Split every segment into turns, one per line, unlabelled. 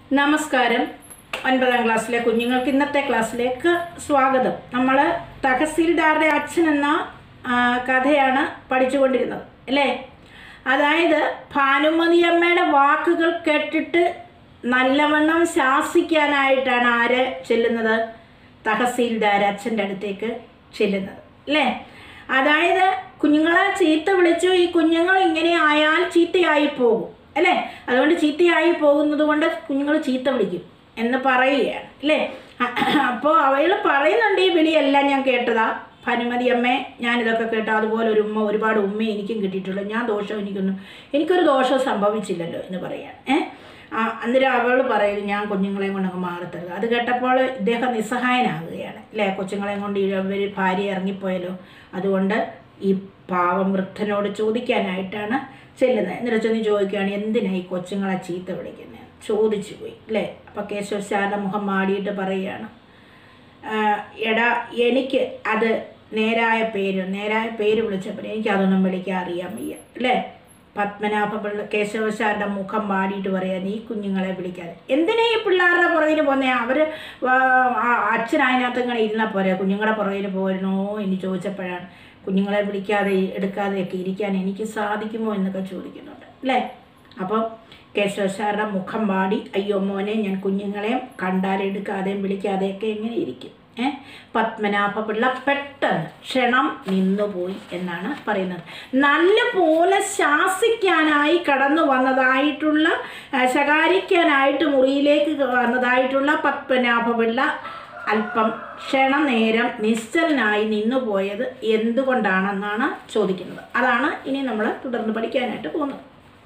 നമസ്കാരം ഒൻപതാം ക്ലാസ്സിലെ കുഞ്ഞുങ്ങൾക്ക് ഇന്നത്തെ ക്ലാസ്സിലേക്ക് സ്വാഗതം നമ്മൾ തഹസീൽദാരുടെ അച്ഛൻ എന്ന ആ, കഥയാണ് പഠിച്ചുകൊണ്ടിരുന്നത് അല്ലേ അതായത് ഭാനുമതിയമ്മയുടെ വാക്കുകൾ കേട്ടിട്ട് നല്ലവണ്ണം ശാസിക്കാനായിട്ടാണ് ആര് ചെല്ലുന്നത് തഹസീൽദാർ അച്ഛൻ്റെ അടുത്തേക്ക് ചെല്ലുന്നത് അല്ലേ അതായത് കുഞ്ഞുങ്ങളെ ചീത്ത വിളിച്ചു ഈ കുഞ്ഞുങ്ങൾ ഇങ്ങനെ ആയാൽ ചീത്തയായി പോകും അല്ലേ അതുകൊണ്ട് ചീത്തയായി പോകുന്നത് കൊണ്ട് കുഞ്ഞുങ്ങൾ ചീത്ത വിളിക്കും എന്ന് പറയുകയാണ് അല്ലേ അപ്പോൾ അവൾ പറയുന്നുണ്ട് ഈ വിളിയെല്ലാം ഞാൻ കേട്ടതാ ഭാനുമതി അമ്മേ ഞാനിതൊക്കെ കേട്ടോ അതുപോലെ ഒരു ഉമ്മ ഒരുപാട് ഉമ്മ എനിക്കും കിട്ടിയിട്ടുള്ളൂ ഞാൻ ദോഷം എനിക്കൊന്നും എനിക്കൊരു ദോഷം സംഭവിച്ചില്ലല്ലോ എന്ന് പറയാണ് ഏ ആ, അന്നേരം അവൾ പറയുന്നു ഞാൻ കുഞ്ഞുങ്ങളെയും കൊണ്ടങ്ങ് മാറത്തരുത് അത് കേട്ടപ്പോൾ ഇദ്ദേഹം നിസ്സഹായനാകുകയാണ് അല്ലേ കൊച്ചുങ്ങളെയും കൊണ്ട് ഇവർ ഭാര്യ ഇറങ്ങിപ്പോയല്ലോ അതുകൊണ്ട് ഈ പാവം വൃദ്ധനോട് ചോദിക്കാനായിട്ടാണ് ചെല്ലുന്നത് എന്നിട്ട് ചെന്ന് ചോദിക്കുകയാണ് എന്തിനാ ഈ കൊച്ചുങ്ങളെ ചീത്ത വിളിക്കുന്നത് ചോദിച്ചു പോയി അല്ലേ അപ്പോൾ കേശവ സാറിൻ്റെ മുഖം മാടിയിട്ട് പറയുകയാണ് ആഹ് എടാ എനിക്ക് അത് നേരായ പേര് നേരായ പേര് വിളിച്ചപ്പോൾ എനിക്ക് അതൊന്നും വിളിക്കാൻ അറിയാൻ വയ്യ അല്ലേ പത്മനാഭ പിള്ള കേശവശാരുടെ മുഖം പാടിയിട്ട് പറയാൻ ഈ കുഞ്ഞുങ്ങളെ വിളിക്കാതെ എന്തിനാ ഈ പിള്ളേരുടെ പുറകിന് പോന്നേ അവർ അച്ഛൻ അതിനകത്ത് ഇങ്ങനെ ഇരുന്നാൽ പോരെ കുഞ്ഞുങ്ങളുടെ പുറകിന് പോരുന്നോ എന്ന് ചോദിച്ചപ്പോഴാണ് കുഞ്ഞുങ്ങളെ വിളിക്കാതെ എടുക്കാതെയൊക്കെ ഇരിക്കാൻ എനിക്ക് സാധിക്കുമോ എന്നൊക്കെ ചോദിക്കുന്നുണ്ട് അല്ലേ അപ്പം കേശവശാരുടെ മുഖം പാടി അയ്യോ മോനെ ഞാൻ കുഞ്ഞുങ്ങളെയും കണ്ടാലെടുക്കാതെയും വിളിക്കാതെയൊക്കെ എങ്ങനെ ഇരിക്കും ഏ പത്മനാഭ പിള്ള പെട്ടെന്ന് ക്ഷണം നിന്നുപോയി എന്നാണ് പറയുന്നത് നല്ല പോലെ ശാസിക്കാനായി കടന്നു വന്നതായിട്ടുള്ള ആ, ശകാരിക്കാനായിട്ട് മുറിയിലേക്ക് വന്നതായിട്ടുള്ള പത്മനാഭ പിള്ള അല്പം ക്ഷണനേരം നിശ്ചലനായി നിന്നുപോയത് എന്തുകൊണ്ടാണെന്നാണ് ചോദിക്കുന്നത് അതാണ് ഇനി നമ്മൾ തുടർന്ന് പഠിക്കാനായിട്ട് പോകുന്നത്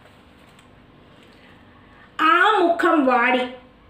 ആ മുഖം വാടി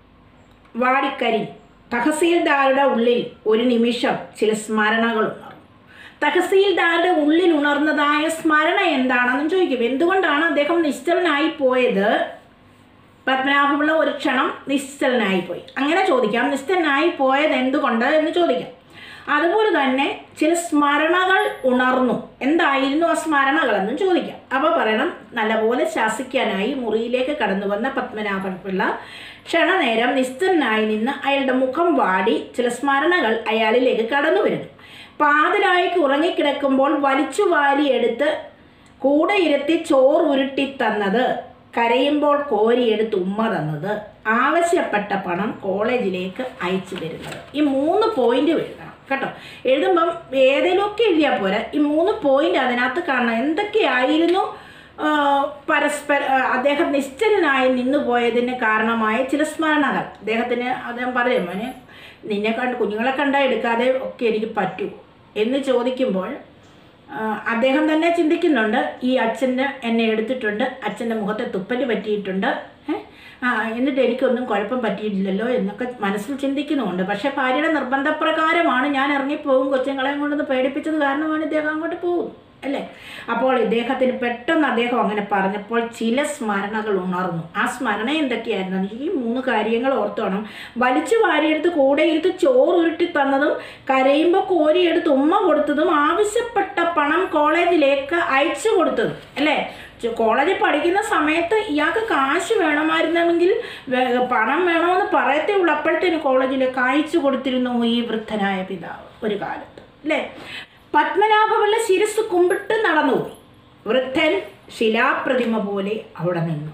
വാടിക്കരി തഹസീൽദാരുടെ ഉള്ളിൽ ഒരു നിമിഷം ചില സ്മരണകൾ ഉണർന്നു തഹസീൽദാരുടെ ഉള്ളിൽ ഉണർന്നതായ സ്മരണ എന്താണെന്ന് ചോദിക്കും എന്തുകൊണ്ടാണ് അദ്ദേഹം നിശ്ചലനായി പോയത് പത്മനാഭപിള്ള ഒരു ക്ഷണം നിശ്ചലനായി പോയി അങ്ങനെ ചോദിക്കാം നിശ്ചലനായി പോയത് എന്തുകൊണ്ട് എന്ന് ചോദിക്കാം അതുപോലെ തന്നെ ചില സ്മരണകൾ ഉണർന്നു എന്തായിരുന്നു ആ സ്മരണകൾ എന്നും ചോദിക്കാം അപ്പോൾ പറയണം നല്ലപോലെ ശാസിക്കാനായി മുറിയിലേക്ക് കടന്നു വന്ന പത്മനാഭൻ പിള്ള ക്ഷണനേരം നിസ്തനായി നിന്ന് അയാളുടെ മുഖം വാടി ചില സ്മരണകൾ അയാളിലേക്ക് കടന്നു വരുന്നു പാതിരായിക്ക് ഉറങ്ങിക്കിടക്കുമ്പോൾ വലിച്ചു വാരിയെടുത്ത് കൂടെ ഇരുത്തി ചോറ് ഉരുട്ടി തന്നത് കരയുമ്പോൾ കോരിയെടുത്ത് ഉമ്മ തന്നത് ആവശ്യപ്പെട്ട പണം കോളേജിലേക്ക് അയച്ചു തരുന്നത് ഈ മൂന്ന് പോയിന്റ് എഴുതണം കേട്ടോ എഴുതുമ്പം ഏതെങ്കിലുമൊക്കെ എഴുതിയാൽ പോരാ ഈ മൂന്ന് പോയിന്റ് അതിനകത്ത് കാണണം എന്തൊക്കെയായിരുന്നു ആ, പരസ്പര ആ, അദ്ദേഹം നിശ്ചലനായി നിന്നു പോയതിന് കാരണമായ ചില സ്മരണകൾ അദ്ദേഹത്തിന് അദ്ദേഹം പറയും മോനെ നിന്നെ കണ്ട് കുഞ്ഞുങ്ങളെ കണ്ടാൽ എടുക്കാതെ ഒക്കെ എനിക്ക് പറ്റൂ എന്ന് ചോദിക്കുമ്പോൾ ആ, അദ്ദേഹം തന്നെ ചിന്തിക്കുന്നുണ്ട് ഈ അച്ഛൻ്റെ എന്നെ എടുത്തിട്ടുണ്ട് അച്ഛൻ്റെ മുഖത്തെ തുപ്പല് പറ്റിയിട്ടുണ്ട് ഏ? ആ എന്നിട്ട് എനിക്കൊന്നും കുഴപ്പം പറ്റിയിട്ടില്ലല്ലോ എന്നൊക്കെ മനസ്സിൽ ചിന്തിക്കുന്നുമുണ്ട് പക്ഷേ ഭാര്യയുടെ നിർബന്ധപ്രകാരമാണ് ഞാൻ ഇറങ്ങിപ്പോകും കൊച്ചുങ്ങളെയും കൊണ്ടൊന്ന് പേടിപ്പിച്ചത് കാരണമാണ് ഇദ്ദേഹം അങ്ങോട്ട് പോകും അല്ലേ അപ്പോൾ ഇദ്ദേഹത്തിന് പെട്ടെന്ന് അദ്ദേഹം അങ്ങനെ പറഞ്ഞപ്പോൾ ചില സ്മരണകൾ ഉണർന്നു ആ സ്മരണ എന്തൊക്കെയായിരുന്നു എന്ന് വെച്ചാൽ ഈ മൂന്ന് കാര്യങ്ങൾ ഓർത്തോണം വലിച്ചു വാരിയെടുത്ത് കൂടെ ഇരുത്ത് ചോറ് ഉരുട്ടി തന്നതും കരയുമ്പോൾ കോരിയെടുത്ത് ഉമ്മ കൊടുത്തതും ആവശ്യപ്പെട്ട പണം കോളേജിലേക്ക് അയച്ചു കൊടുത്തതും അല്ലേ ചെ- കോളേജിൽ പഠിക്കുന്ന സമയത്ത് ഇയാൾക്ക് കാശ് വേണമായിരുന്നെങ്കിൽ വേ- പണം വേണമെന്ന് പറയത്തേ ഉള്ളൂ അപ്പോഴത്തേന് കോളേജിലേക്ക് അയച്ചു കൊടുത്തിരുന്നു ഈ വൃദ്ധനായ പിതാവ് ഒരു കാലത്ത് അല്ലേ പത്മനാഭപിള്ള ശിരസ് കുമ്പിട്ട് നടന്നുപോയി വൃദ്ധൻ ശിലാപ്രതിമ പോലെ അവിടെ നിന്നു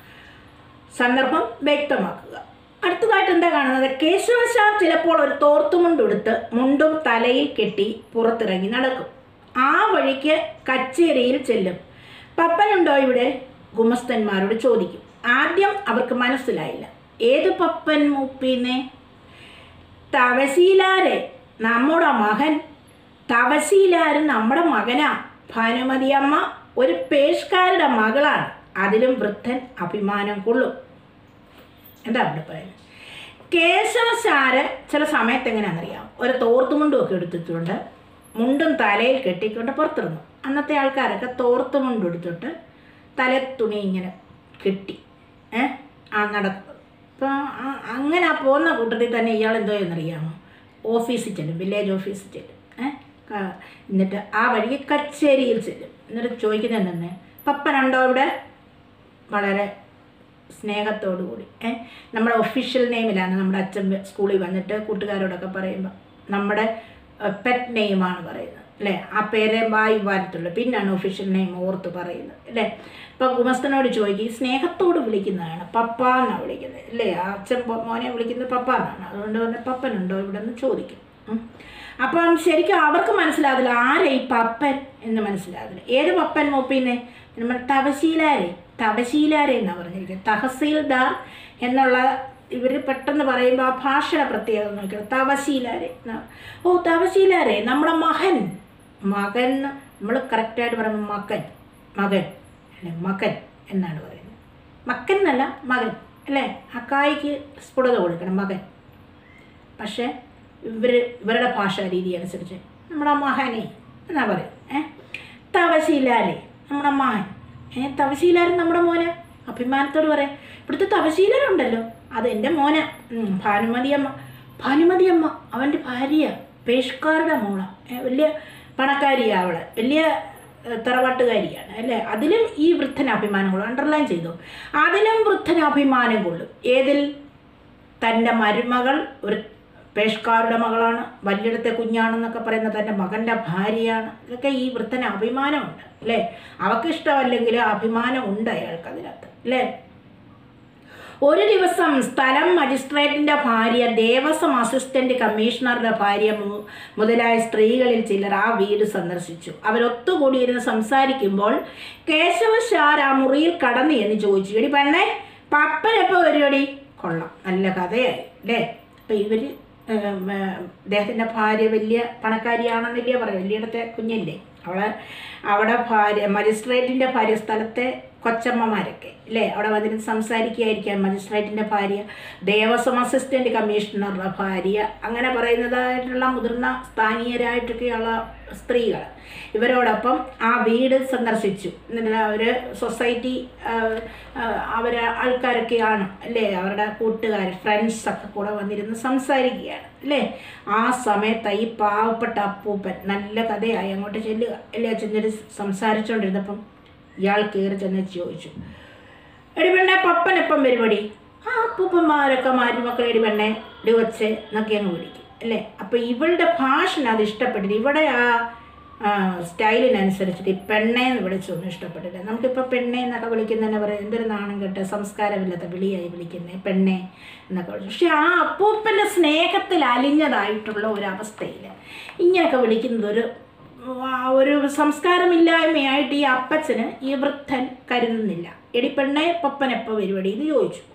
സന്ദർഭം വ്യക്തമാക്കുക അടുത്തതായിട്ട് എന്താ കാണുന്നത് കേശവശാർ ചിലപ്പോൾ ഒരു തോർത്തുമുണ്ടെടുത്ത് മുണ്ടും തലയിൽ കെട്ടി പുറത്തിറങ്ങി നടക്കും ആ വഴിക്ക് കച്ചേരിയിൽ ചെല്ലും പപ്പനുണ്ടോ ഇവിടെ ഗുമസ്തന്മാരോട് ചോദിക്കും ആദ്യം അവർക്ക് മനസ്സിലായില്ല ഏത് പപ്പൻ മൂപ്പീന്നേ തവശീലാരെ നമ്മുടെ മകൻ തവശീലാര് നമ്മുടെ മകനാ ഭാനുമതി അമ്മ ഒരു പേഷ്കാരുടെ മകളാണ് അതിലും വൃദ്ധൻ അഭിമാനം കൊള്ളും എന്താ അവിടെ പറയുന്നത് കേശവശാര് ചില സമയത്ത് എങ്ങനെയാണെന്നറിയാം ഒരു തോർത്തുമുണ്ടും ഒക്കെ എടുത്തിട്ടുണ്ട് മുണ്ടും തലയിൽ കെട്ടിക്കൊണ്ട് പുറത്തിറങ്ങും അന്നത്തെ ആൾക്കാരൊക്കെ തോർത്തുമുണ്ട് എടുത്തിട്ട് തലത്തുണി ഇങ്ങനെ കെട്ടി ഏ ആ നടക്കും അപ്പോൾ അങ്ങനെ ആ പോകുന്ന കൂട്ടത്തിൽ തന്നെ ഇയാൾ എന്തോ എന്നറിയാമോ ഓഫീസിൽ ചെല്ലും വില്ലേജ് ഓഫീസിൽ ചെല്ലും ഏ ക- എന്നിട്ട് ആ വഴിക്ക് കച്ചേരിയിൽ ചെല്ലും എന്നിട്ട് ചോദിക്കുന്നത് എന്തെന്ന് പപ്പനുണ്ടോ ഇവിടെ വളരെ സ്നേഹത്തോടു കൂടി ഏ നമ്മുടെ ഒഫീഷ്യൽ നെയിമിലാണ് നമ്മുടെ അച്ഛൻ സ്കൂളിൽ വന്നിട്ട് കൂട്ടുകാരോടൊക്കെ പറയുമ്പോൾ നമ്മുടെ പെറ്റ് നെയിമാണ് പറയുന്നത് അല്ലേ ആ പേരെ വായി വരത്തുള്ളൂ പിന്നാണ് ഒഫീഷ്യൽ നെയിം ഓർത്ത് പറയുന്നത് അല്ലേ ഇപ്പം ഗുമസ്തനോട് ചോദിക്കും സ്നേഹത്തോട് വിളിക്കുന്നതാണ് പപ്പ എന്നാണ് വിളിക്കുന്നത് അല്ലേ ആ അച്ഛൻ പോ- മോനെ വിളിക്കുന്നത് പപ്പ എന്നാണ് അതുകൊണ്ട് തന്നെ പപ്പനുണ്ടോ ഇവിടെ നിന്ന് ചോദിക്കും ഉം. അപ്പം ശരിക്കും അവർക്ക് മനസ്സിലാകില്ല ആരെ ഈ പപ്പൻ എന്ന് മനസ്സിലാകില്ല ഏത് പപ്പൻ മൂപ്പിന്നെ നമ്മൾ തവശീലാരെ തവശീലാരെ എന്നാണ് പറഞ്ഞിരിക്കുന്നത് തഹസീൽദാർ എന്നുള്ള ഇവർ പെട്ടെന്ന് പറയുമ്പോൾ ആ ഭാഷയുടെ പ്രത്യേകത നോക്കണം തവശീലാരെ എന്നാ. ഓ തവശീലാരെ നമ്മുടെ മകൻ മകൻ നമ്മൾ കറക്റ്റായിട്ട് പറയുമ്പോൾ മകൻ മകൻ അല്ലെ മകൻ എന്നാണ് പറയുന്നത് മക്കൻ എന്നല്ല മകൻ അല്ലേ ആ കായ്ക്ക് സ്ഫുടത കൊടുക്കണം മകൻ പക്ഷേ ഇവർ ഇവരുടെ ഭാഷാ രീതി അനുസരിച്ച് നമ്മുടെ മഹാനെ എന്നാ പറയും ഏ തവശീലാരെ നമ്മുടെ മകൻ ഏ തവശീലാരൻ നമ്മുടെ മോന് അഭിമാനത്തോട് പറയാം ഇവിടുത്തെ തവശീലരുണ്ടല്ലോ അത് എൻ്റെ മോന ഭാനുമതി അമ്മ ഭാനുമതി അമ്മ അവൻ്റെ ഭാര്യ പേഷ്കാരുടെ മോള ഏ, വലിയ പണക്കാരിയാണ് അവള് വലിയ ഏ, തറവാട്ടുകാരിയാണ് അല്ലേ അതിലും ഈ വൃദ്ധന് അഭിമാനം കൊള്ളും അണ്ടർലൈൻ ചെയ്തു അതിലും വൃദ്ധന് അഭിമാനം കൊള്ളും ഏതിൽ തൻ്റെ മരുമകൾ ഒരു പേഷ്കാരുടെ മകളാണ് വലിയിടത്തെ കുഞ്ഞാണെന്നൊക്കെ പറയുന്ന തൻ്റെ മകൻ്റെ ഭാര്യയാണ് ഇതൊക്കെ ഈ വൃദ്ധന് അഭിമാനമുണ്ട് അല്ലേ അവൾക്ക് ഇഷ്ടമല്ലെങ്കിൽ അഭിമാനം ഉണ്ട് അയാൾക്ക് അതിനകത്ത് അല്ലേ ഒരു ദിവസം സ്ഥലം മജിസ്ട്രേറ്റിൻ്റെ ഭാര്യ ദേവസ്വം അസിസ്റ്റന്റ് കമ്മീഷണറുടെ ഭാര്യ മു- മുതലായ സ്ത്രീകളിൽ ചിലർ ആ വീട് സന്ദർശിച്ചു അവരൊത്തുകൂടിയിരുന്ന് സംസാരിക്കുമ്പോൾ കേശവശാർ ആ മുറിയിൽ കടന്നു എന്ന് ചോദിച്ചു എടി പെണ്ണേ പപ്പനെപ്പോൾ വരുവടി കൊള്ളാം നല്ല കഥയായി അല്ലേ അപ്പം ഇവർ അദ്ദേഹത്തിൻ്റെ ഭാര്യ വലിയ പണക്കാരിയാണെന്നില്ലേ പറയാം വലിയിടത്തെ കുഞ്ഞല്ലേ അവളെ അവിടെ ഭാര്യ മജിസ്ട്രേറ്റിൻ്റെ ഭാര്യ സ്ഥലത്തെ കൊച്ചമ്മമാരൊക്കെ അല്ലേ അവിടെ വന്നിരുന്ന് സംസാരിക്കുകയായിരിക്കാം മജിസ്ട്രേറ്റിൻ്റെ ഭാര്യ ദേവസ്വം അസിസ്റ്റൻ്റ് കമ്മീഷണറുടെ ഭാര്യ അങ്ങനെ പറയുന്നതായിട്ടുള്ള മുതിർന്ന സ്ഥാനീയരായിട്ടൊക്കെയുള്ള സ്ത്രീകൾ ഇവരോടൊപ്പം ആ വീട് സന്ദർശിച്ചു എന്നിട്ട് അവർ സൊസൈറ്റി അവർ ആൾക്കാരൊക്കെയാണ് അല്ലേ അവരുടെ കൂട്ടുകാർ ഫ്രണ്ട്സ് ഒക്കെ കൂടെ വന്നിരുന്ന് സംസാരിക്കുകയാണ് അല്ലേ ആ സമയത്ത് ഈ പാവപ്പെട്ട അപ്പൂപ്പൻ നല്ല കഥയായി അങ്ങോട്ട് ചെല്ലുക അല്ലേ ചെന്നിട്ട് സംസാരിച്ചുകൊണ്ടിരുന്നപ്പം ഇയാൾ കയറി ചെന്ന് ചോദിച്ചു എടി പെണ്ണെ പപ്പൻ എപ്പം വരുമടി ആ അപ്പൂപ്പന്മാരൊക്കെ മരുമക്കൾ എടി പെണ്ണെ ഇടി വച്ച് എന്നൊക്കെ അങ്ങ് വിളിക്കും അല്ലേ അപ്പോൾ ഇവളുടെ ഭാഷന് അത് ഇഷ്ടപ്പെട്ടില്ല ഇവിടെ ആ ആ, സ്റ്റൈലിനനുസരിച്ചിട്ട് ഈ പെണ്ണെ എന്ന് വിളിച്ചൊന്നും ഇഷ്ടപ്പെട്ടില്ല നമുക്കിപ്പോൾ പെണ്ണെ എന്നൊക്കെ വിളിക്കുന്നതന്നെ പറയും എന്തൊരു നാണം കെട്ട സംസ്കാരമില്ലാത്ത വിളിയായി വിളിക്കുന്നത് പെണ്ണെ എന്നൊക്കെ വിളിച്ചു പക്ഷെ ആ അപ്പൂപ്പൻ്റെ സ്നേഹത്തിൽ അലിഞ്ഞതായിട്ടുള്ള ഒരു അവസ്ഥയിൽ ഇങ്ങനെയൊക്കെ വിളിക്കുന്നത് ഒരു ആ ഒരു സംസ്കാരമില്ലായ്മയായിട്ട് ഈ അപ്പച്ചന് ഈ വൃദ്ധൻ കരുതുന്നില്ല എടി പെണ്ണെ പപ്പൻ എപ്പോൾ വരുവടി ഇത് ചോദിച്ചു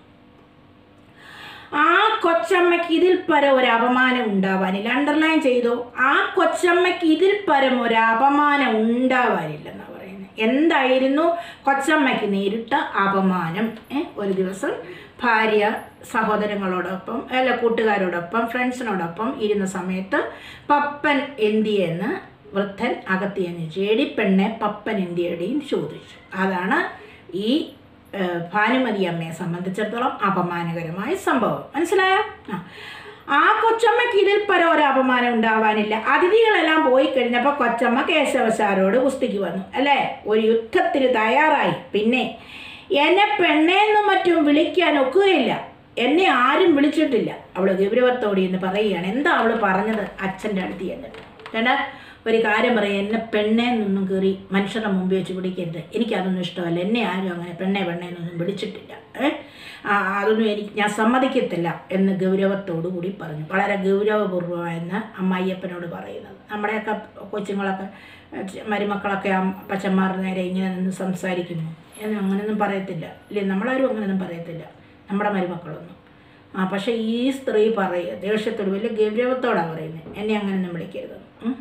ആ കൊച്ചമ്മയ്ക്ക് ഇതിൽ പരം ഒരു അപമാനം ഉണ്ടാവാനില്ല അണ്ടർലൈൻ ചെയ്തു ആ കൊച്ചമ്മയ്ക്ക് ഇതിൽ പരം ഒരു അപമാനം ഉണ്ടാവാനില്ലെന്നാണ് പറയുന്നത് എന്തായിരുന്നു കൊച്ചമ്മയ്ക്ക് നേരിട്ട അപമാനം ഏ? ഒരു ദിവസം ഭാര്യ സഹോദരങ്ങളോടൊപ്പം അല്ല കൂട്ടുകാരോടൊപ്പം ഫ്രണ്ട്സിനോടൊപ്പം ഇരുന്ന സമയത്ത് പപ്പൻ എന്തിയെന്ന് വൃദ്ധൻ അകത്തിയെന്ന് ചേടി പെണ്ണെ പപ്പൻ എന്തിയടിയും ചോദിച്ചു അതാണ് ഈ ഏഹ്, ഭാനുമതി അമ്മയെ സംബന്ധിച്ചിടത്തോളം അപമാനകരമായ സംഭവം മനസ്സിലായോ ആ ആ കൊച്ചമ്മയ്ക്ക് ഇതിൽ പരം ഒരു അപമാനം ഉണ്ടാവാനില്ല അതിഥികളെല്ലാം പോയി കഴിഞ്ഞപ്പോൾ കൊച്ചമ്മ കേശവശാരോട് കുസ്തിക്ക് വന്നു അല്ലേ ഒരു യുദ്ധത്തിന് തയ്യാറായി പിന്നെ എന്നെ പെണ്ണേന്നും മറ്റും വിളിക്കാൻ ഒക്കുകയില്ല എന്നെ ആരും വിളിച്ചിട്ടില്ല അവൾ ഗൗരവത്തോടെ എന്ന് പറയുകയാണ് എന്താ അവൾ പറഞ്ഞത് അച്ഛൻ്റെ അടുത്ത് ചെന്നിട്ട് ചേട്ടാ ഒരു കാര്യം പറയാം എന്നെ പെണ്ണേ നിന്നും കയറി മനുഷ്യരുടെ മുമ്പിൽ വെച്ച് വിളിക്കരുത് എനിക്കതൊന്നും ഇഷ്ടമല്ല എന്നെ ആരും അങ്ങനെ പെണ്ണെ പെണ്ണെ എന്നൊന്നും വിളിച്ചിട്ടില്ല ഏ ആ, അതൊന്നും എനിക്ക് ഞാൻ സമ്മതിക്കത്തില്ല എന്ന് ഗൗരവത്തോടു കൂടി പറഞ്ഞു വളരെ ഗൗരവപൂർവ്വമെന്ന് അമ്മായിയപ്പനോട് പറയുന്നത് നമ്മുടെയൊക്കെ കൊച്ചുങ്ങളൊക്കെ ഏ, ചെ- മരുമക്കളൊക്കെ ആ പച്ചന്മാരുടെ നേരെ ഇങ്ങനെ നിന്ന് സംസാരിക്കുന്നു എന്ന് അങ്ങനെയൊന്നും പറയത്തില്ല ഇല്ലേ നമ്മളാരും അങ്ങനെയൊന്നും പറയത്തില്ല നമ്മുടെ മരുമക്കളൊന്നും ആ പക്ഷേ ഈ സ്ത്രീ പറയുക ദേഷ്യത്തോട് വലിയ ഗൗരവത്തോടാണ് പറയുന്നത് എന്നെ അങ്ങനെയൊന്നും വിളിക്കരുത് ഉം.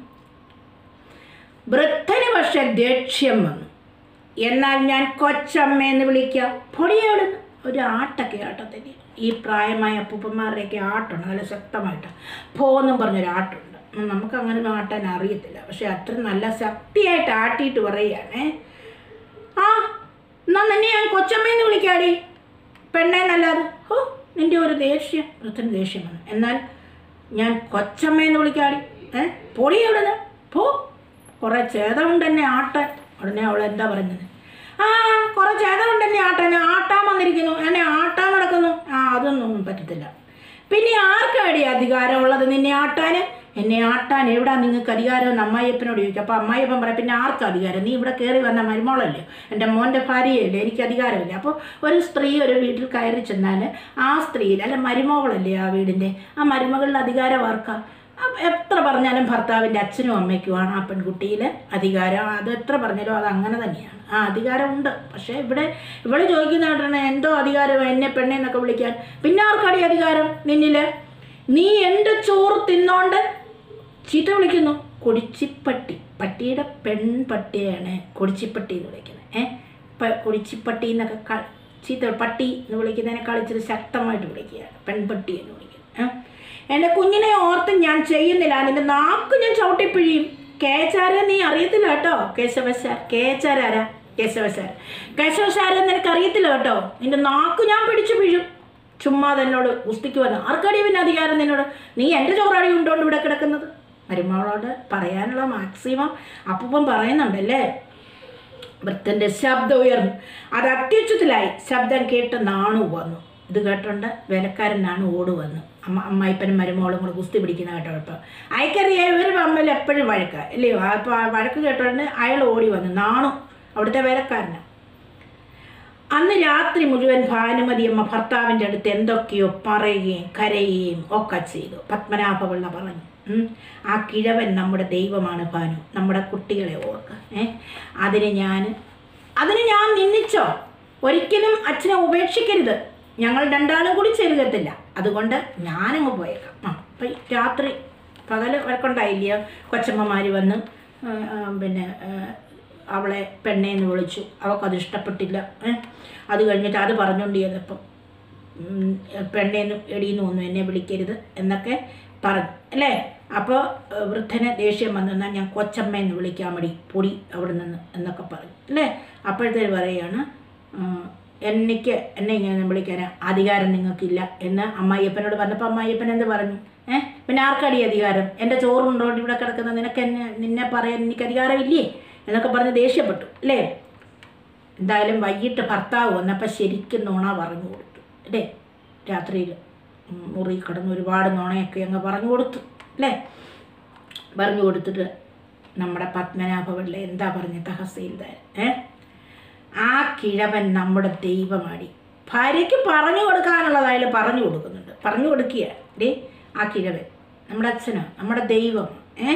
വൃദ്ധന് പക്ഷെ ദേഷ്യം വന്നു എന്നാൽ ഞാൻ കൊച്ചമ്മ എന്ന് വിളിക്കാം പൊടിയോട് ഒരു ആട്ടൊക്കെ ആട്ടത്തിന് ഈ പ്രായമായ അപ്പൂപ്പന്മാരുടെയൊക്കെ ആട്ടുണ്ട് നല്ല ശക്തമായിട്ട് പോന്നും പറഞ്ഞൊരു ആട്ടുണ്ട് ഉം, നമുക്ക് അങ്ങനെ ഒന്നും ആട്ടാൻ അറിയത്തില്ല പക്ഷെ അത്ര നല്ല ശക്തിയായിട്ട് ആട്ടിയിട്ട് പറയുകയാണേ ആ എന്നാ നിന്നെ ഞാൻ കൊച്ചമ്മയെന്ന് വിളിക്കാടി പെണ്ണേന്നല്ലാതെ ഓ നിന്റെ ഒരു ദേഷ്യം വൃദ്ധന് ദേഷ്യം വന്നു എന്നാൽ ഞാൻ കൊച്ചമ്മയെന്ന് വിളിക്കാടി ഏ പൊടി എവിടെ പോ കുറേ ഛേദമുണ്ട് എന്നെ ആട്ടാൻ ഉടനെ അവൾ എന്താ പറഞ്ഞത് ആ കുറേ ചേതമുണ്ട് എന്നെ ആട്ടാൻ ആട്ടാൻ വന്നിരിക്കുന്നു എന്നെ ആട്ടാൻ നടക്കുന്നു ആ അതൊന്നും പറ്റത്തില്ല പിന്നെ ആർക്കാടി അധികാരമുള്ളത് നിന്നെ ആട്ടാൻ എന്നെ ആട്ടാൻ എവിടാ നിങ്ങൾക്ക് അധികാരം എന്ന് അമ്മായിയപ്പനോട് ചോദിക്കും അപ്പോൾ അമ്മായിയപ്പൻ പറയും പിന്നെ ആർക്കും അധികാരം നീ ഇവിടെ കയറി വന്ന മരുമോളല്ലേ എൻ്റെ മോൻ്റെ ഭാര്യയല്ലേ എനിക്ക് അധികാരമില്ല അപ്പോൾ ഒരു സ്ത്രീ ഒരു വീട്ടിൽ കയറി ചെന്നാൽ ആ സ്ത്രീയിൽ അല്ല മരുമകളല്ലേ ആ വീടിൻ്റെ ആ മരുമകളുടെ അധികാരം ആർക്കാം അപ്പ- എത്ര പറഞ്ഞാലും ഭർത്താവിൻ്റെ അച്ഛനും അമ്മയ്ക്കുമാണ് ആ പെൺകുട്ടിയിൽ അധികാരം അത് എത്ര പറഞ്ഞാലും അത് അങ്ങനെ തന്നെയാണ് ആ അധികാരമുണ്ട് പക്ഷേ ഇവിടെ ഇവിടെ ചോദിക്കുന്ന കേട്ടാണ് എന്തോ അധികാരം എന്നെ പെണ്ണെന്നൊക്കെ വിളിക്കാൻ പിന്നെ ആർക്കടി അധികാരം നിന്നിൽ നീ എൻ്റെ ചോറ് തിന്നോണ്ട് ചീത്ത വിളിക്കുന്നു കൊടിച്ചിപ്പട്ടി പട്ടിയുടെ പെൺപട്ടിയാണ് കൊടിച്ചിപ്പട്ടി എന്ന് വിളിക്കുന്നത് ഏ പ കൊടിച്ചിപ്പട്ടി എന്നൊക്കെ ക ചീത്ത പട്ടി എന്ന് വിളിക്കുന്നതിനേക്കാൾ ഇച്ചിരി ശക്തമായിട്ട് വിളിക്കുകയാണ് പെൺപട്ടി എന്ന് വിളിക്കുന്നത് ഏ എൻ്റെ കുഞ്ഞിനെ ഓർത്ത് ഞാൻ ചെയ്യുന്നില്ല നിന്റെ നാക്ക് ഞാൻ ചവിട്ടിപ്പിഴിയും കേച്ചാര നീ അറിയത്തില്ല കേട്ടോ കേശവശാർ കേച്ചാരാരാ കേശവശാർ കേശവശാര നിനക്ക് അറിയത്തില്ല കേട്ടോ നിന്റെ നാക്ക് ഞാൻ പിടിച്ചു പിഴും ചുമ്മാ എന്നോട് ഉസ്തിക്ക് വന്നു ആർക്കടി പിന്നെ അധികാരം നിന്നോട് നീ എൻ്റെ ചോറാടി ഉണ്ടോണ്ട് ഇവിടെ കിടക്കുന്നത് മരുമകളോട് പറയാനുള്ള മാക്സിമം അപ്പം പറയുന്നുണ്ടല്ലേ വൃത്തൻ്റെ ശബ്ദം ഉയർന്നു അത് അത്യുച്ചത്തിലായി ശബ്ദം കേട്ട് നാണു വന്നു ഇത് കേട്ടോണ്ട് വേലക്കാരൻ നാണു ഓട് വന്നു അമ്മ അമ്മായിപ്പനും മരുമോളും കൂടെ കുസ്തി പിടിക്കുന്ന കേട്ടപ്പോൾ അയക്കറിയാം ഇവർ അമ്മയിൽ എപ്പോഴും വഴക്ക ഇല്ലയോ അപ്പോൾ ആ വഴക്ക് കേട്ടോണ്ട് അയാൾ ഓടി വന്നു നാണു അവിടുത്തെ വേലക്കാരനാണ് അന്ന് രാത്രി മുഴുവൻ ഭാനുമതി അമ്മ ഭർത്താവിൻ്റെ അടുത്ത് എന്തൊക്കെയോ പറയുകയും കരയുകയും ഒക്കെ ചെയ്തു പത്മനാഭപിള്ള പറഞ്ഞു ഉം. ആ കിഴവൻ നമ്മുടെ ദൈവമാണ് ഭാനു നമ്മുടെ കുട്ടികളെ ഓർക്ക ഏ അതിന് ഞാൻ അതിന് ഞാൻ നിന്നിച്ചോ ഒരിക്കലും അച്ഛനെ ഉപേക്ഷിക്കരുത് ഞങ്ങൾ രണ്ടാളും കൂടി ചേരുകത്തില്ല അതുകൊണ്ട് ഞാനങ്ങ് പോയേക്കാം ആ അപ്പം രാത്രി പകൽ വഴക്കുണ്ടായില്ലയോ കൊച്ചമ്മമാർ വന്ന് ആ, ആ, പിന്നെ ആ, അവളെ പെണ്ണേന്ന് വിളിച്ചു അവൾക്കത് ഇഷ്ടപ്പെട്ടില്ല ഏ അത് കഴിഞ്ഞിട്ട് അത് പറഞ്ഞുകൊണ്ട് ചെന്നപ്പം ഉം, പെണ്ണേന്ന് എടീന്ന് ഒന്നും എന്നെ വിളിക്കരുത് എന്നൊക്കെ പറഞ്ഞു അല്ലേ അപ്പോൾ വൃദ്ധന് ദേഷ്യം വന്നു എന്നാൽ ഞാൻ കൊച്ചമ്മയെന്ന് വിളിക്കാൻ മതി പൊടി അവിടെ നിന്ന് എന്നൊക്കെ പറഞ്ഞു അല്ലേ അപ്പോഴത്തേക്ക് പറയുകയാണ് ഉം, എനിക്ക് എന്നെ ഇങ്ങനെ വിളിക്കാൻ അധികാരം നിങ്ങൾക്കില്ല എന്ന് അമ്മായിയപ്പനോട് പറഞ്ഞപ്പോൾ അമ്മായിയപ്പൻ എന്ത് പറഞ്ഞു ഏഹ് പിന്നെ ആർക്കടി അധികാരം എൻ്റെ ചോറുണ്ടോണ്ട് ഇവിടെ കിടക്കുന്ന നിനക്ക് എന്നെ നിന്നെ പറയാൻ എനിക്ക് അധികാരമില്ലേ എന്നൊക്കെ പറഞ്ഞ് ദേഷ്യപ്പെട്ടു അല്ലേ എന്തായാലും വൈകിട്ട് ഭർത്താവ് വന്നപ്പോൾ ശരിക്കും നുണ പറഞ്ഞു കൊടുത്തു അല്ലേ രാത്രിയിൽ മുറി കിടന്ന് ഒരുപാട് നുണയൊക്കെ അങ്ങ് പറഞ്ഞു കൊടുത്തു അല്ലേ പറഞ്ഞു കൊടുത്തിട്ട് നമ്മുടെ പത്മനാഭപിള്ള എന്താ പറഞ്ഞ തഹസീൽദാർ ഏ ആ കിഴവൻ നമ്മുടെ ദൈവമാടി ഭാര്യയ്ക്ക് പറഞ്ഞു കൊടുക്കാനുള്ളതായാലും പറഞ്ഞു കൊടുക്കുന്നുണ്ട് പറഞ്ഞു കൊടുക്കുക ഡേ ആ കിഴവൻ നമ്മുടെ അച്ഛനോ നമ്മുടെ ദൈവം ഏ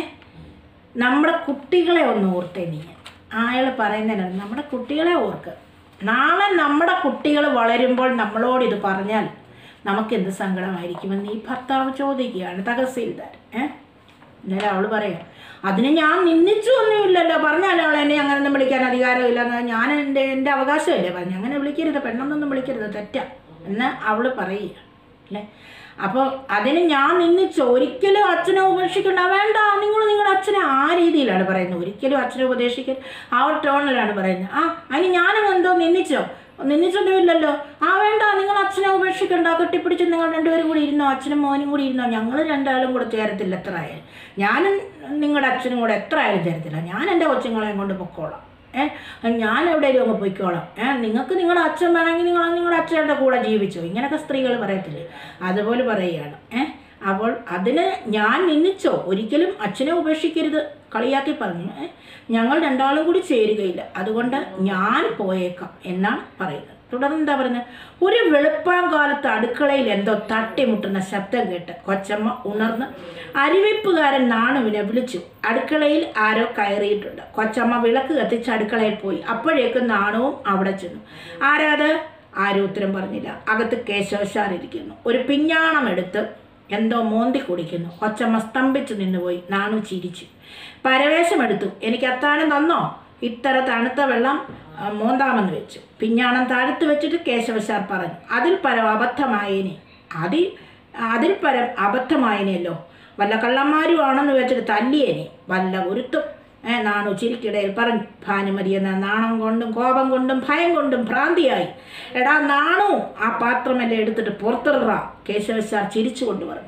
നമ്മുടെ കുട്ടികളെ ഒന്ന് ഓർത്തേ നീ അയാൾ പറയുന്നതിനാണ് നമ്മുടെ കുട്ടികളെ ഓർക്ക് നാളെ നമ്മുടെ കുട്ടികൾ വളരുമ്പോൾ നമ്മളോട് ഇത് പറഞ്ഞാൽ നമുക്കെന്ത് സങ്കടമായിരിക്കുമെന്ന് ഈ ഭർത്താവ് ചോദിക്കുകയാണ് തഹസീൽദാർ ഏ എന്നാലും അവൾ പറയാം അതിന് ഞാൻ നിന്ദിച്ചു ഒന്നുമില്ലല്ലോ പറഞ്ഞാലോ അവൾ എന്നെ അങ്ങനെയൊന്നും വിളിക്കാൻ അധികാരമില്ല എന്ന് ഞാൻ എൻ്റെ എൻ്റെ അവകാശമല്ലേ പറഞ്ഞു അങ്ങനെ വിളിക്കരുത് പെണ്ണൊന്നും വിളിക്കരുത് തെറ്റാ എന്ന് അവൾ പറയുക അല്ലേ അപ്പോൾ അതിന് ഞാൻ നിന്നിച്ചു ഒരിക്കലും അച്ഛനെ ഉപേക്ഷിക്കണ്ട വേണ്ട നിങ്ങൾ നിങ്ങളുടെ അച്ഛനെ ആ രീതിയിലാണ് പറയുന്നത് ഒരിക്കലും അച്ഛനെ ഉപദേശിക്കരുത് ആ ഒരു ടോണിലാണ് പറയുന്നത് ആ അതിന് ഞാനങ്ങ് എന്തോ നിന്നിച്ചോ നിന്നിച്ചൊന്നുമില്ലല്ലോ ആ വേണ്ട നിങ്ങൾ അച്ഛനെ ഉപേക്ഷിക്കണ്ട കെട്ടിപ്പിടിച്ച് നിങ്ങൾ രണ്ടുപേരും കൂടി ഇരുന്നോ അച്ഛനും മോനും കൂടി ഇരുന്നോ ഞങ്ങൾ രണ്ടാളും കൂടെ ചേരത്തില്ല എത്ര ആയാലും ഞാനും നിങ്ങളുടെ അച്ഛനും കൂടെ എത്ര ആയാലും ചേരത്തില്ല ഞാൻ എൻ്റെ കൊച്ചുങ്ങളെയും കൊണ്ട് പൊക്കോളാം ഏ ഞാൻ എവിടെയെങ്കിലും അങ്ങ് പൊയ്ക്കോളാം ഏ നിങ്ങൾക്ക് നിങ്ങളുടെ അച്ഛൻ വേണമെങ്കിൽ നിങ്ങൾ നിങ്ങളുടെ അച്ഛൻ്റെ കൂടെ ജീവിച്ചോ ഇങ്ങനെയൊക്കെ സ്ത്രീകൾ പറയത്തില്ലേ അതുപോലെ പറയുകയാണ് ഏ അപ്പോൾ അതിന് ഞാൻ നിന്നിച്ചോ ഒരിക്കലും അച്ഛനെ ഉപേക്ഷിക്കരുത് കളിയാക്കി പറഞ്ഞു ഏ ഞങ്ങൾ രണ്ടാളും കൂടി ചേരുകയില്ല അതുകൊണ്ട് ഞാൻ പോയേക്കാം എന്നാണ് പറയുന്നത് തുടർന്ന് എന്താ പറയുന്നത് ഒരു വെളുപ്പാങ്കാലത്ത് അടുക്കളയിൽ എന്തോ തട്ടിമുട്ടുന്ന ശബ്ദം കേട്ട് കൊച്ചമ്മ ഉണർന്ന് അരിവെപ്പുകാരൻ നാണുവിനെ വിളിച്ചു അടുക്കളയിൽ ആരോ കയറിയിട്ടുണ്ട് കൊച്ചമ്മ വിളക്ക് കത്തിച്ച് അടുക്കളയിൽ പോയി അപ്പോഴേക്കും നാണവും അവിടെ ചെന്നു ആരാത് ആരും ഉത്തരം പറഞ്ഞില്ല അകത്ത് കേശവശാലിരിക്കുന്നു ഒരു പിഞ്ഞാണം എടുത്ത് എന്തോ മോന്തി കുടിക്കുന്നു കൊച്ചമ്മ സ്തംഭിച്ചു നിന്നുപോയി നാണു ചിരിച്ചു പരവേശമെടുത്തു എനിക്ക് അത്താഴം തന്നോ ഇത്ര തണുത്ത വെള്ളം ആ, മോന്താമെന്ന് വെച്ചു പിഞ്ഞാണം താഴ്ത്തു വെച്ചിട്ട് കേശവശാർ പറഞ്ഞു അതിൽ പരം അബദ്ധമായേനെ അതിൽ അതിൽ പരം അബദ്ധമായേനല്ലോ വല്ല കള്ളന്മാരും ആണെന്ന് വെച്ചിട്ട് തല്ലിയേനെ വല്ല ഗുരുത്വം ഏ, നാണു ചിരിക്കിടയിൽ പറഞ്ഞു ഭാനുമതി എന്ന നാണം കൊണ്ടും കോപം കൊണ്ടും ഭയം കൊണ്ടും ഭ്രാന്തിയായി എടാ നാണു ആ പാത്രമെല്ലാം എടുത്തിട്ട് പുറത്തിറ കേശവശാർ ചിരിച്ചുകൊണ്ട് പറഞ്ഞു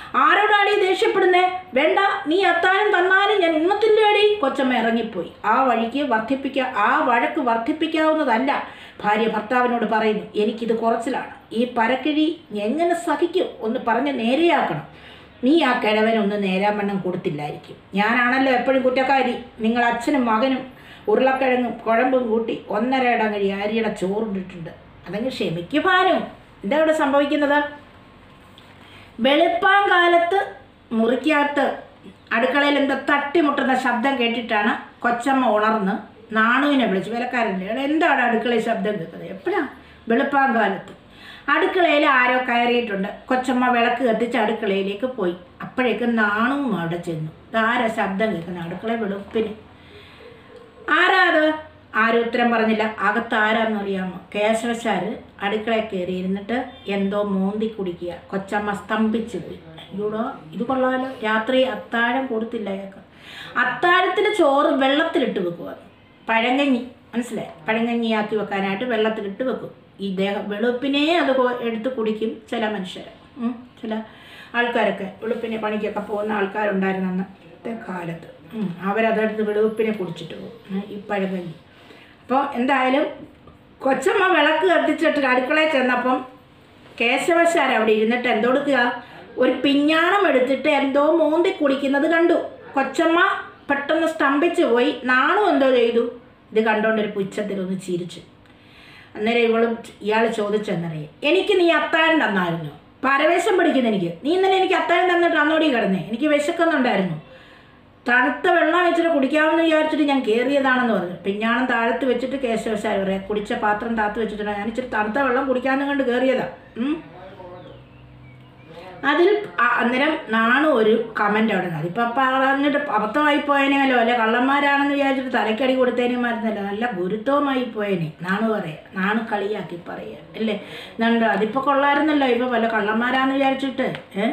ആരോടാടി ദേഷ്യപ്പെടുന്നേ വേണ്ട നീ അത്താഴം തന്നാലും ഞാൻ ഉണ്ണത്തിൻ്റെ അടി കൊച്ചമ്മ ഇറങ്ങിപ്പോയി ആ വഴിക്ക് വർദ്ധിപ്പിക്ക ആ വഴക്ക് വർദ്ധിപ്പിക്കാവുന്നതല്ല ഭാര്യ ഭർത്താവിനോട് പറയുന്നു എനിക്കിത് കുറച്ചിലാണ് ഈ പരക്കിഴി എങ്ങനെ സഹിക്കും ഒന്ന് പറഞ്ഞ് നേരെയാക്കണം നീ ആ കിഴവനൊന്ന് നേരാമണ്ണം കൊടുത്തില്ലായിരിക്കും ഞാനാണല്ലോ എപ്പോഴും കുറ്റക്കാരി നിങ്ങൾ അച്ഛനും മകനും ഉരുളക്കിഴങ്ങും കുഴമ്പും കൂട്ടി ഒന്നര ഇടം കഴി അരിയുടെ ചോറുണ്ടിട്ടുണ്ട് അതങ്ങ് ക്ഷമിക്ക് ഭാനു എന്താ ഇവിടെ സംഭവിക്കുന്നത് വെളുപ്പാൻ കാലത്ത് മുറിക്കകത്ത് അടുക്കളയിൽ എന്താ തട്ടിമുട്ടുന്ന ശബ്ദം കേട്ടിട്ടാണ് കൊച്ചമ്മ ഉണർന്ന് നാണുവിനെ വിളിച്ചു വിലക്കാരൻ്റെ എടാ എന്താണ് അടുക്കളയിൽ ശബ്ദം കേൾക്കുന്നത് എപ്പോഴാ വെളുപ്പാൻ കാലത്ത് അടുക്കളയിൽ ആരോ കയറിയിട്ടുണ്ട് കൊച്ചമ്മ വിളക്ക് കത്തിച്ച് അടുക്കളയിലേക്ക് പോയി അപ്പോഴേക്കും നാണുവും അവിടെ ചെന്നു ആരാ ശബ്ദം കേൾക്കുന്നത് അടുക്കള വെളുപ്പിന് ആരാ അത് ആരും ഉത്തരം പറഞ്ഞില്ല അകത്ത് ആരാന്ന് അറിയാമോ കേശവശാര് അടുക്കളയിൽ കയറി ഇരുന്നിട്ട് എന്തോ മോന്തി കുടിക്കുക കൊച്ചമ്മ സ്തംഭിച്ചു പോയി അയ്യോടോ ഇത് കൊള്ളാമല്ലോ രാത്രി അത്താഴം കൊടുത്തില്ല അയാൾക്ക് അത്താഴത്തിന് ചോറ് വെള്ളത്തിലിട്ട് വെക്കുക പഴങ്കഞ്ഞി മനസ്സിലായി പഴങ്കഞ്ഞിയാക്കി വെക്കാനായിട്ട് വെള്ളത്തിലിട്ട് വെക്കും ഈ ദേഹം വെളുപ്പിനെ അത് കൊ- എടുത്ത് കുടിക്കും ചില മനുഷ്യർ ഉം, ചില ആൾക്കാരൊക്കെ വെളുപ്പിനെ പണിക്കൊക്കെ പോകുന്ന ആൾക്കാരുണ്ടായിരുന്നു അന്നത്തെ കാലത്ത് ഉം, അവരതെടുത്ത് വെളുപ്പിനെ കുടിച്ചിട്ട് പോകും ഉം, ഈ പഴങ്കഞ്ഞി അപ്പോൾ എന്തായാലും കൊച്ചമ്മ വിളക്ക് കത്തിച്ചിട്ട് അടുക്കളയിൽ ചെന്നപ്പം കേശവശാർ അവിടെ ഇരുന്നിട്ട് എന്തൊടുക്കുക ഒരു പിഞ്ഞാണം എടുത്തിട്ട് എന്തോ മോന്തി കുടിക്കുന്നത് കണ്ടു കൊച്ചമ്മ പെട്ടെന്ന് സ്തംഭിച്ചു പോയി നാണു എന്തോ ചെയ്തു ഇത് കണ്ടോണ്ടൊരു പുച്ഛത്തിലൊന്ന് ചിരിച്ചു അന്നേരം ഇവളും ഇയാൾ ചോദിച്ചെന്നറിയാം എനിക്ക് നീ അത്താഴം തന്നായിരുന്നു പരവേശം പിടിക്കുന്ന എനിക്ക് നീ ഇന്നലെ എനിക്ക് അത്താഴം തന്നിട്ട് അന്നോടി കിടന്നേ എനിക്ക് വിശക്കുന്നുണ്ടായിരുന്നു തണുത്ത വെള്ളം വെച്ചിട്ട് കുടിക്കാമെന്ന് വിചാരിച്ചിട്ട് ഞാൻ കയറിയതാണെന്ന് പറഞ്ഞു പിഞ്ഞാണം താഴത്ത് വെച്ചിട്ട് കേശവശാരി പറയാം കുടിച്ച പാത്രം താത്ത് വെച്ചിട്ട് ഞാൻ ഇച്ചിരി തണുത്ത വെള്ളം കുടിക്കാമെന്ന് കണ്ട് കയറിയതാ ഉം. അതിൽ അ- അന്നേരം നാണു ഒരു കമൻ്റ് അവിടെ നിന്ന് അതിപ്പോൾ പറഞ്ഞിട്ട് അബദ്ധമായി പോയനെയല്ലോ അല്ലെ കള്ളന്മാരാണെന്ന് വിചാരിച്ചിട്ട് തലക്കടി കൊടുത്തേനെ മരുന്നല്ലോ നല്ല ഗുരുത്വമായി പോയനെ നാണു പറയാ നാണു കളിയാക്കി പറയുക അല്ലേ എന്നുണ്ട് അതിപ്പോൾ കൊള്ളായിരുന്നല്ലോ ഇപ്പോൾ വല്ല കള്ളന്മാരാന്ന് വിചാരിച്ചിട്ട് ഏഹ്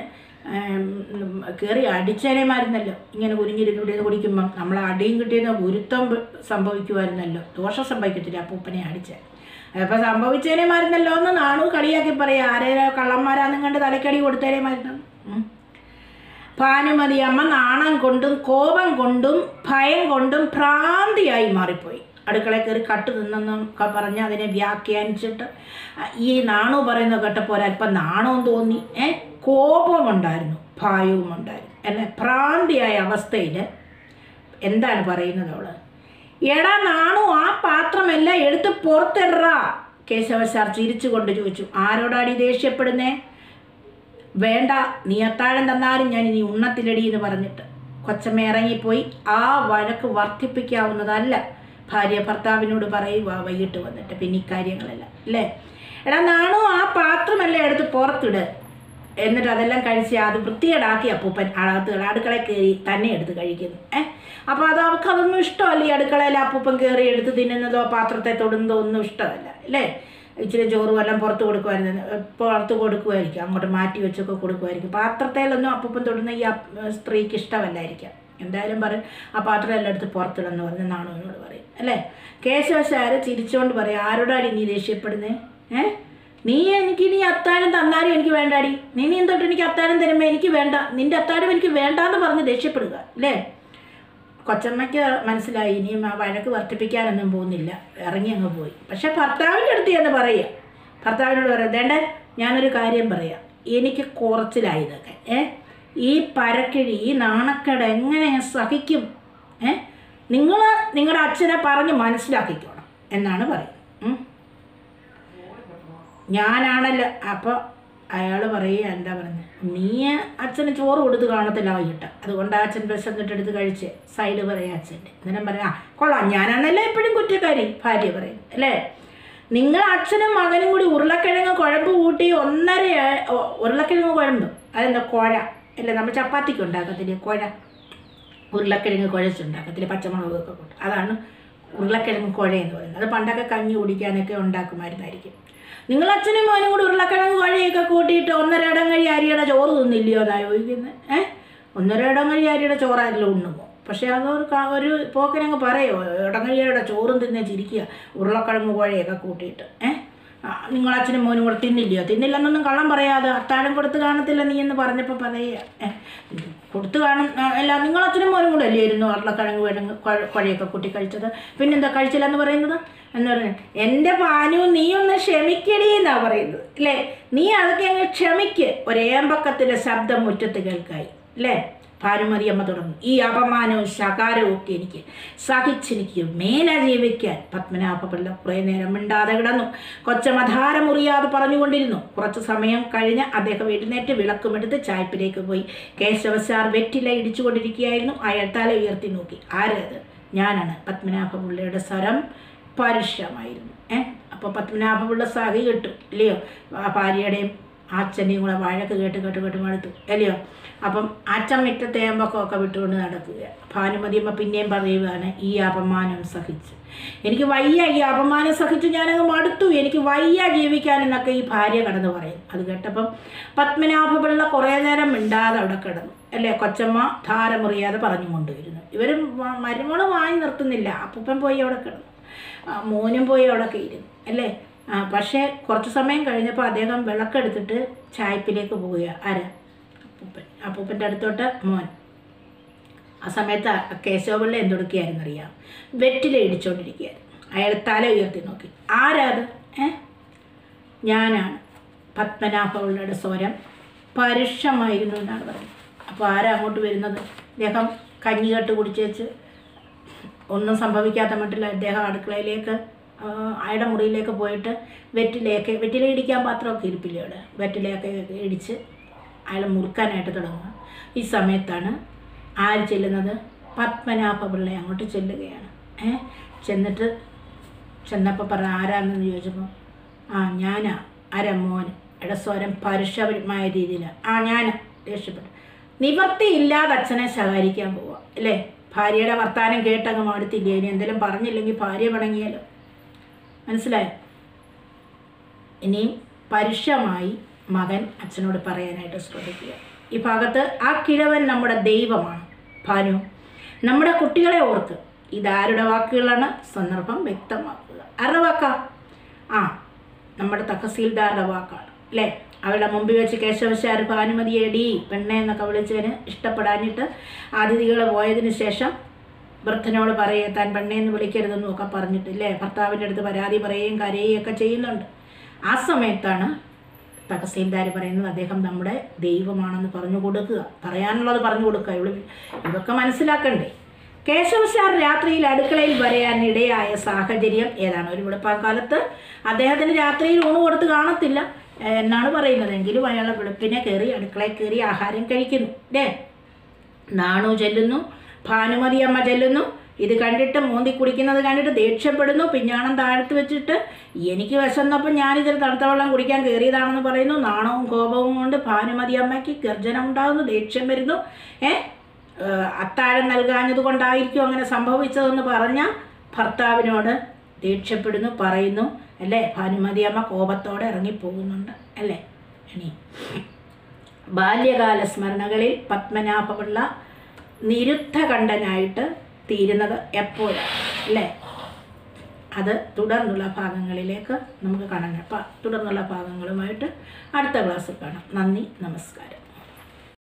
കയറി അടിച്ചേനെ മരുന്നല്ലോ ഇങ്ങനെ കുനിഞ്ഞിരുന്ന് കുടിക്കുമ്പം നമ്മൾ അടിയും കിട്ടിയെന്ന ഗുരുത്വം ബ- സംഭവിക്കുമായിരുന്നല്ലോ ദോഷം സംഭവിക്കത്തില്ല അപ്പൂപ്പനെ അടിച്ചേ അപ്പോൾ സംഭവിച്ചേനെ മരുന്നല്ലോ എന്ന് നാണു കളിയാക്കി പറയാം ആരേരോ കള്ളന്മാരാന്നും കണ്ട് തലക്കടി കൊടുത്തേനെ മരുന്നു ഉം. ഭാനുമതി അമ്മ നാണം കൊണ്ടും കോപം കൊണ്ടും ഭയം കൊണ്ടും ഭ്രാന്തിയായി മാറിപ്പോയി അടുക്കളയിൽ കയറി കട്ട് തിന്നെന്നൊക്കെ പറഞ്ഞ് അതിനെ വ്യാഖ്യാനിച്ചിട്ട് ഈ നാണു പറയുന്നത് കേട്ടപ്പോൾ ഒരല്പം നാണവും തോന്നി ഏ കോപമുണ്ടായിരുന്നു ഭയവും ഉണ്ടായിരുന്നു എന്നെ ഭ്രാന്തിയായ അവസ്ഥയിൽ എന്താണ് പറയുന്നത് അവള് എടാ നാണു ആ പാത്രമെല്ലാം എടുത്ത് പുറത്തിടറാ കേശവ സാർ ചിരിച്ചുകൊണ്ട് ചോദിച്ചു ആരോടാടി ദേഷ്യപ്പെടുന്നേ വേണ്ട നീ അത്താഴം തന്നാലും ഞാൻ ഇനി ഉണ്ണത്തിലടി എന്ന് പറഞ്ഞിട്ട് കൊച്ചമ്മ ഇറങ്ങിപ്പോയി ആ വഴക്ക് വർദ്ധിപ്പിക്കാവുന്നതല്ല ഭാര്യ ഭർത്താവിനോട് പറയുക വൈകിട്ട് വന്നിട്ട് പിന്നെ ഇക്കാര്യങ്ങളെല്ലാം അല്ലേ എടാ നാണു ആ പാത്രമെല്ലാം എടുത്ത് പുറത്തിട് എന്നിട്ട് അതെല്ലാം കഴിച്ച് അത് വൃത്തികേടാക്കി അപ്പൂപ്പൻ അകത്ത് അടുക്കളയിൽ കയറി തന്നെ എടുത്ത് കഴിക്കുന്നു ഏഹ് അപ്പോൾ അത് അവൾക്ക് അതൊന്നും ഇഷ്ടമല്ല ഈ അടുക്കളയിൽ അപ്പൂപ്പൻ കയറി എടുത്ത് തിന്നുന്നതോ പാത്രത്തെ തൊടുന്നതോ ഒന്നും ഇഷ്ടമല്ല അല്ലേ ഇച്ചിരി ചോറ് വല്ലതും പുറത്ത് കൊടുക്കുമായിരുന്നു പുറത്ത് കൊടുക്കുമായിരിക്കും അങ്ങോട്ട് മാറ്റി വെച്ചൊക്കെ കൊടുക്കുമായിരിക്കും പാത്രത്തിലൊന്നും അപ്പൂപ്പൻ തൊടുന്ന ഈ അപ്പ് സ്ത്രീക്ക് ഇഷ്ടമല്ലായിരിക്കാം എന്തായാലും പറയും ആ പാത്രം എല്ലാം എടുത്ത് പുറത്തിടെന്ന് പറഞ്ഞ് നാണുവിനോട് പറയും അല്ലേ കേശവശാര് ചിരിച്ചുകൊണ്ട് പറയും ആരോടാടി നീ ദേഷ്യപ്പെടുന്നേ ഏ നീ എനിക്ക് നീ അത്താഴം തന്നാലും എനിക്ക് വേണ്ടാടി നീ നീ തൊട്ട് എനിക്ക് അത്താഴം തരുമ്പോൾ എനിക്ക് വേണ്ട നിന്റെ അത്താഴം എനിക്ക് വേണ്ടാന്ന് പറഞ്ഞ് ദേഷ്യപ്പെടുക അല്ലേ കൊച്ചമ്മയ്ക്ക് മനസ്സിലായി ഇനിയും ആ വഴക്ക് വർദ്ധിപ്പിക്കാനൊന്നും പോകുന്നില്ല ഇറങ്ങി അങ്ങ് പോയി പക്ഷെ ഭർത്താവിൻ്റെ അടുത്ത് എന്ന് പറയുക ഭർത്താവിനോട് പറയാം ദേണ്ടേ ഞാനൊരു കാര്യം പറയാം എനിക്ക് കുറച്ചിലായി ഇതൊക്കെ ഏ ഈ പരക്കിഴി ഈ നാണക്കേട് എങ്ങനെ ഞാൻ സഹിക്കും ഏ നിങ്ങൾ നിങ്ങളുടെ അച്ഛനെ പറഞ്ഞ് മനസ്സിലാക്കിക്കോണം എന്നാണ് പറയുന്നത് ഉം. ഞാനാണല്ലോ അപ്പോൾ അയാൾ പറയുക എന്താ പറയുന്നത് നീ അച്ഛന് ചോറ് കൊടുത്ത് കാണത്തില്ല വൈകിട്ട് അതുകൊണ്ട് അച്ഛൻ വിശന്നിട്ട് എടുത്ത് കഴിച്ച് സൈഡ് പറയാം അച്ഛൻ്റെ അന്നേരം പറയാം ആ കൊള്ളാം ഞാനാണല്ലോ എപ്പോഴും കുറ്റക്കാരി ഭാര്യ പറയും അല്ലേ നിങ്ങൾ അച്ഛനും മകനും കൂടി ഉരുളക്കിഴങ്ങ് കുഴമ്പ് കൂട്ടി ഒന്നര ഓ, ഉരുളക്കിഴങ്ങ് കുഴമ്പ് അതെന്താ കുഴ അല്ലേ നമ്മൾ ചപ്പാത്തിക്ക് ഉണ്ടാക്കത്തില്ലേ കുഴ ഉരുളക്കിഴങ്ങ് കുഴച്ചുണ്ടാക്കത്തില്ലേ പച്ചമുളകൊക്കെ കൂട്ടി അതാണ് ഉരുളക്കിഴങ്ങ് കുഴ എന്ന് പറയുന്നത് അത് പണ്ടൊക്കെ കഞ്ഞി കുടിക്കാനൊക്കെ ഉണ്ടാക്കുമായിരുന്നായിരിക്കും നിങ്ങൾ അച്ഛനും മോനും കൂടി ഉരുളക്കിഴങ്ങ് കുഴയൊക്കെ കൂട്ടിയിട്ട് ഒന്നര ഇടം കഴി അരിയുടെ ചോറ് തിന്നില്ലയോ എന്നാ ചോദിക്കുന്നത് ഏഹ് ഒന്നര ഇടം കഴി അരിയുടെ ചോറായാലും ഉണ്ണുമോ പക്ഷേ അതൊരു ക- ഒരു പോക്കനങ്ങ് പറയോ ഇടങ്ങഴിയുടെ ചോറും തിന്നെ ചിരിക്കുക ഉരുളക്കിഴങ്ങ് കുഴയൊക്കെ കൂട്ടിയിട്ട് ഏഹ് ആ, നിങ്ങൾ അച്ഛനും മോനും കൂടെ തിന്നില്ലയോ തിന്നില്ലെന്നൊന്നും കള്ളം പറയാതെ അത്താഴം കൊടുത്ത് കാണത്തില്ല നീ എന്ന് പറഞ്ഞപ്പോൾ പറയുക ഏ, കൊടുത്ത് കാണും ആ, അല്ല നിങ്ങൾ അച്ഛനും മോനും കൂടെ അല്ലേ ഇരുന്നു ഉരുളക്കിഴങ്ങ് വേഴങ്ങ് കുഴയൊക്കെ കൂട്ടി കഴിച്ചത് പിന്നെന്താ കഴിച്ചില്ലെന്ന് പറയുന്നത് എന്ന് പറഞ്ഞു എൻ്റെ പാനു നീ ഒന്ന് ക്ഷമിക്കടി എന്നാ പറയുന്നത് അല്ലേ നീ അതൊക്കെ അങ്ങ് ക്ഷമിക്ക് ഒരേമ്പക്കത്തിൻ്റെ ശബ്ദം മുറ്റത്ത് കേൾക്കായി അല്ലേ ഭാനുമതിയമ്മ തുടങ്ങും ഈ അപമാനവും ശകാരവും ഒക്കെ എനിക്ക് സഹിച്ചെനിക്ക് മേല ജീവിക്കാൻ പത്മനാഭപിള്ള കുറേ നേരം മിണ്ടാതെ കിടന്നു കൊച്ചമധാര മുറിയാതെ പറഞ്ഞുകൊണ്ടിരുന്നു കുറച്ച് സമയം കഴിഞ്ഞ് അദ്ദേഹം എഴുന്നേറ്റ് വിളക്കുമെടുത്ത് ചായ്പിലേക്ക് പോയി കേശവസാർ വെറ്റില ഇടിച്ചുകൊണ്ടിരിക്കുകയായിരുന്നു അയാൾ തല ഉയർത്തി നോക്കി ആരത് ഞാനാണ് പത്മനാഭപിള്ളയുടെ സ്വരം പരുഷമായിരുന്നു ഏ അപ്പോൾ പത്മനാഭപിള്ള സഹി കിട്ടും ഇല്ലയോ ആ ഭാര്യയുടെയും അച്ഛൻ്റെയും കൂടെ വഴക്ക് കേട്ട് കേട്ട് കേട്ട് മടുത്തു അല്ലയോ അപ്പം അച്ഛൻ മിറ്റ തേമ്പൊക്കെ വിട്ടുകൊണ്ട് നടക്കുക ഭാനുമതിയമ്മ പിന്നെയും പറയുകയാണ് ഈ അപമാനം സഹിച്ച് എനിക്ക് വയ്യ ഈ അപമാനം സഹിച്ച് ഞാനങ്ങ് മടുത്തു എനിക്ക് വയ്യ ജീവിക്കാൻ എന്നൊക്കെ ഈ ഭാര്യ കടന്ന് പറയും അത് കേട്ടപ്പം പത്മനാഭപിള്ള കുറേ നേരം മിണ്ടാതെ അവിടെ കിടന്നു അല്ലേ കൊച്ചമ്മ ധാരമുറിയാതെ പറഞ്ഞു കൊണ്ടുവരുന്നു ഇവരും വ- മരുമോള് വാങ്ങി നിർത്തുന്നില്ല അപ്പൂപ്പൻ പോയി അവിടെ കിടന്നു ആ, മോനും പോയി അവിടെ ഇരുന്നു അല്ലേ ആ, പക്ഷേ കുറച്ച് സമയം കഴിഞ്ഞപ്പോൾ അദ്ദേഹം വിളക്കെടുത്തിട്ട് ചായപ്പിലേക്ക് പോവുക ആരാ അപ്പൂപ്പൻ അപ്പൂപ്പൻ്റെ അടുത്തോട്ട് മോൻ ആ സമയത്ത് ആ കേശവപിള്ള എന്തൊടുക്കുകയായിരുന്നു അറിയാം വെറ്റില ഇടിച്ചുകൊണ്ടിരിക്കുകയായിരുന്നു അയാൾ തല ഉയർത്തി നോക്കി ആരാ അത് ഏ ഞാനാണ് പത്മനാഭപിള്ളയുടെ സ്വരം പരുഷമായിരുന്നു എന്നാണ് പറയുന്നത് അപ്പോൾ ആരാ അങ്ങോട്ട് വരുന്നത് അദ്ദേഹം കഞ്ഞികെട്ട് കുടിച്ചേച്ച് ഒന്നും സംഭവിക്കാത്ത മട്ടില്ല അദ്ദേഹം അടുക്കളയിലേക്ക് ആ, അയാളുടെ മുറിയിലേക്ക് പോയിട്ട് വെറ്റിലയൊക്കെ വെറ്റില ഇടിക്കാൻ പാത്രമൊക്കെ ഇരിപ്പില്ല അവിടെ വെറ്റിലയൊക്കെ ഇടിച്ച് അയാൾ മുറുക്കാനായിട്ട് തുടങ്ങുക ഈ സമയത്താണ് ആര് ചെല്ലുന്നത് പത്മനാഭപിള്ള അങ്ങോട്ട് ചെല്ലുകയാണ് ഏ ചെന്നിട്ട് ചെന്നപ്പോൾ പറ ആരാണെന്ന് ചോദിച്ചപ്പോൾ ആ ഞാനാ ആരാ മോൻ എടാ സ്വരം പരുഷമായ രീതിയിലാണ് ആ ഞാനാ ദേഷ്യപ്പെട്ടു നിവർത്തിയില്ലാതെ അച്ഛനെ ശകാരിക്കാൻ പോവുക അല്ലേ ഭാര്യയുടെ വർത്താനം കേട്ടങ്ങ് മടുത്തില്ലേ ഇനി എന്തെങ്കിലും പറഞ്ഞില്ലെങ്കിൽ ഭാര്യ പിണങ്ങിയാലോ മനസ്സിലായോ ഇനിയും പരുഷമായി മകൻ അച്ഛനോട് പറയാനായിട്ട് ശ്രദ്ധിക്കുക ഈ ഭാഗത്ത് ആ കിഴവൻ നമ്മുടെ ദൈവമാണ് ഭാനു നമ്മുടെ കുട്ടികളെ ഓർക്ക് ഇതാരുടെ വാക്കുകളാണ് സന്ദർഭം വ്യക്തമാക്കുക ആരുടെ വാക്കാ ആ നമ്മുടെ തഹസീൽദാരുടെ വാക്കാണ് അല്ലേ അവളുടെ മുമ്പിൽ വെച്ച് കേശവശാർ ഭാനുമതിയെ ഡി പെണ്ണെ എന്നൊക്കെ വിളിച്ചതിന് ഇഷ്ടപ്പെടാഞ്ഞിട്ട് അതിഥികൾ പോയതിന് ശേഷം വൃദ്ധനോട് പറയേ താൻ പെണ്ണെ എന്ന് വിളിക്കരുതെന്നും ഒക്കെ പറഞ്ഞിട്ടില്ലേ ഭർത്താവിൻ്റെ അടുത്ത് പരാതി പറയുകയും കരയുകയും ഒക്കെ ചെയ്യുന്നുണ്ട് ആ സമയത്താണ് തഹസീൽദാർ പറയുന്നത് അദ്ദേഹം നമ്മുടെ ദൈവമാണെന്ന് പറഞ്ഞു കൊടുക്കുക പറയാനുള്ളത് പറഞ്ഞു കൊടുക്കുക ഇവിടെ ഇതൊക്കെ മനസ്സിലാക്കണ്ടേ കേശവശാർ രാത്രിയിൽ അടുക്കളയിൽ വരയാനിടയായ സാഹചര്യം ഏതാണ് ഒരു വെളുപ്പാക്കാലത്ത് അദ്ദേഹത്തിന് രാത്രിയിൽ ഊണ് കൊടുത്ത് കാണത്തില്ല ഏഹ് എന്നാണ് പറയുന്നത് എങ്കിലും അയാളെ വെളുപ്പിനെ കയറി അടുക്കളയിൽ കയറി ആഹാരം കഴിക്കുന്നു അല്ലേ നാണു ചെല്ലുന്നു ഭാനുമതി അമ്മ ചെല്ലുന്നു ഇത് കണ്ടിട്ട് മോന്തി കുടിക്കുന്നത് കണ്ടിട്ട് ദേഷ്യപ്പെടുന്നു പിഞ്ഞാണം താഴ്ത്തി വെച്ചിട്ട് എനിക്ക് വിശന്നപ്പോൾ ഞാനിതിൽ തണുത്ത വെള്ളം കുടിക്കാൻ കയറിയതാണെന്ന് പറയുന്നു നാണവും കോപവും കൊണ്ട് ഭാനുമതി അമ്മയ്ക്ക് ഗർജനം ഉണ്ടാകുന്നു ദേഷ്യം വരുന്നു ഏ ഏഹ് അത്താഴം നൽകാഞ്ഞത് കൊണ്ടായിരിക്കും അങ്ങനെ സംഭവിച്ചതെന്ന് പറഞ്ഞ ഭർത്താവിനോട് ദേഷ്യപ്പെടുന്നു പറയുന്നു അല്ലേ ഭാനുമതി അമ്മ കോപത്തോടെ ഇറങ്ങിപ്പോകുന്നുണ്ട് അല്ലേ ഇനി ബാല്യകാല സ്മരണകളിൽ പത്മനാഭപിള്ള നിരുദ്ധകണ്ഠനായിട്ട് തീരുന്നത് എപ്പോഴാണ് അല്ലേ അത് തുടർന്നുള്ള ഭാഗങ്ങളിലേക്ക് നമുക്ക് കാണാം അപ്പം തുടർന്നുള്ള ഭാഗങ്ങളുമായിട്ട് അടുത്ത ക്ലാസ്സിൽ കാണാം നന്ദി നമസ്കാരം